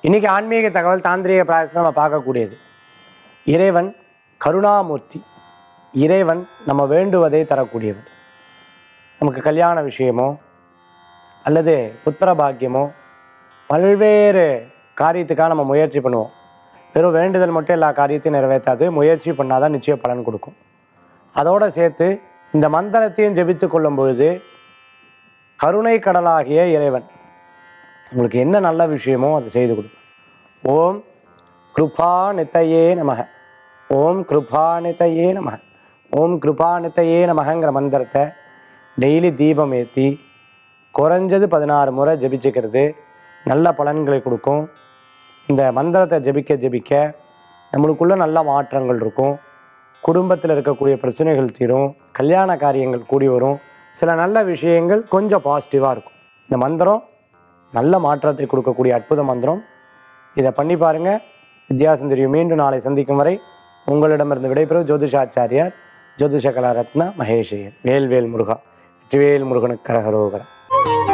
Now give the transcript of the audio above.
இன்னைக்கு ஆன்மீக தகவல் தாந்திரிக பிராயசம் நம்ம பார்க்கக்கூடியது இறைவன் கருணாமூர்த்தி இறைவன் நம்ம வேண்டுவதை தரக்கூடியவர் நமக்கு கல்யாண விஷயமோ அல்லது புத்திர பாக்கியமோ பல்வேறு காரியத்துக்காக நம்ம முயற்சி பண்ணுவோம் வெறும் வேண்டுதல் மட்டும் எல்லா காரியத்தையும் நிறைவேற்றாது முயற்சி பண்ணாதான் நிச்சய பலன் கொடுக்கும் அதோடு சேர்த்து இந்த மந்திரத்தையும் ஜெபித்து கொள்ளும் பொழுது கருணை கடலாகிய இறைவன் உங்களுக்கு என்ன நல்ல விஷயமோ அதை செய்து கொடுக்கும் ஓம் கிருபா நித்தையே நமக ஓம் கிருபா நித்தையே நமக ஓம் கிருபா நித்தையே நமகங்கிற மந்திரத்தை டெய்லி தீபம் ஏற்றி குறைஞ்சது பதினாறு முறை ஜெபிச்சுக்கிறது நல்ல பலன்களை கொடுக்கும் இந்த மந்திரத்தை ஜெபிக்க ஜெபிக்க நம்மளுக்குள்ள நல்ல மாற்றங்கள் இருக்கும் குடும்பத்தில் இருக்கக்கூடிய பிரச்சனைகள் தீரும் கல்யாண காரியங்கள் கூடி வரும் சில நல்ல விஷயங்கள் கொஞ்சம் பாசிட்டிவாக இருக்கும் இந்த மந்திரம் நல்ல மாற்றத்தை கொடுக்கக்கூடிய அற்புத மந்திரம் இதை பண்ணி பாருங்கள் வித்தியாசம் தெரியும் மீண்டும் நாளை சந்திக்கும் வரை உங்களிடமிருந்து விடைபெறும் ஜோதிஷாச்சாரியார் ஜோதிஷ கலாரத்னா மகேஷையர் வேல்வேல் முருகா வெற்றிவேல் முருகனுக்கு கரகரோகரா